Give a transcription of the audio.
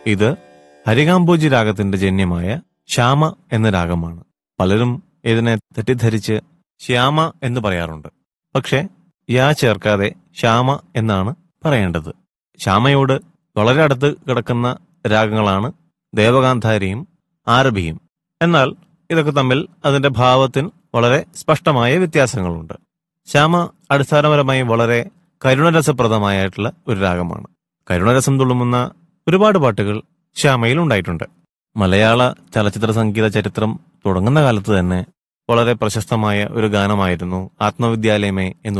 ഇത് ഹരികാംബോജി രാഗത്തിന്റെ ജന്യമായ ശ്യാമ എന്ന രാഗമാണ് പലരും ഇതിനെ തെറ്റിദ്ധരിച്ച് ശ്യാമ എന്ന് പറയാറുണ്ട് പക്ഷെ യാ ചേർക്കാതെ ശ്യാമ എന്നാണ് പറയേണ്ടത് ശ്യാമയോട് വളരെ അടുത്ത് കിടക്കുന്ന രാഗങ്ങളാണ് ദേവഗാന്ധാരിയും ആരഭിയും എന്നാൽ ഇതൊക്കെ തമ്മിൽ അതിന്റെ ഭാവത്തിൽ വളരെ സ്പഷ്ടമായ വ്യത്യാസങ്ങളുണ്ട് ശ്യാമ അടിസ്ഥാനപരമായി വളരെ കരുണരസപ്രദമായിട്ടുള്ള ഒരു രാഗമാണ് കരുണരസം തുളുമുന്ന ഒരുപാട് പാട്ടുകൾ ശ്യാമയിൽ ഉണ്ടായിട്ടുണ്ട് മലയാള ചലച്ചിത്ര സംഗീത ചരിത്രം തുടങ്ങുന്ന കാലത്ത് തന്നെ വളരെ പ്രശസ്തമായ ഒരു ഗാനമായിരുന്നു ആത്മവിദ്യാലയമേ എന്ന്